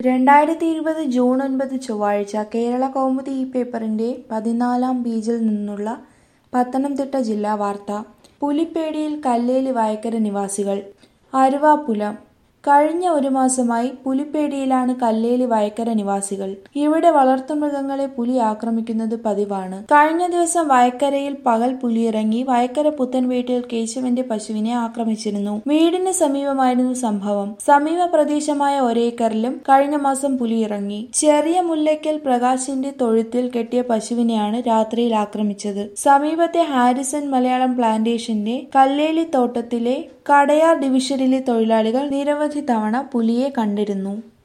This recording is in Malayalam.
രണ്ടായിരത്തി ഇരുപത് ജൂൺ ഒൻപത് ചൊവ്വാഴ്ച കേരള കൗമുദി ഈ പേപ്പറിന്റെ പതിനാലാം പേജിൽ നിന്നുള്ള പത്തനംതിട്ട ജില്ലാ വാർത്ത പുലിപ്പേടിയിൽ കല്ലേലി വയക്കര നിവാസികൾ അരുവാപ്പുലം കഴിഞ്ഞ ഒരു മാസമായി പുലിപ്പേടിയിലാണ് കല്ലേലി വയക്കര നിവാസികൾ ഇവിടെ വളർത്തുമൃഗങ്ങളെ പുലി ആക്രമിക്കുന്നത് പതിവാണ് കഴിഞ്ഞ ദിവസം വയക്കരയിൽ പകൽ പുലിയിറങ്ങി വയക്കര പുത്തൻ വീട്ടിൽ കേശവന്റെ പശുവിനെ ആക്രമിച്ചിരുന്നു വീടിന് സമീപമായിരുന്നു സംഭവം സമീപ പ്രദേശമായ ഒരേക്കറിലും കഴിഞ്ഞ മാസം പുലി ഇറങ്ങി ചെറിയ മുല്ലയ്ക്കൽ പ്രകാശിന്റെ തൊഴുത്തിൽ കെട്ടിയ പശുവിനെയാണ് രാത്രിയിൽ ആക്രമിച്ചത് സമീപത്തെ ഹാരിസൺ മലയാളം പ്ലാന്റേഷന്റെ കല്ലേലി തോട്ടത്തിലെ കടയാർ ഡിവിഷനിലെ തൊഴിലാളികൾ നിരവധി തവണ പുലിയെ കണ്ടിരുന്നു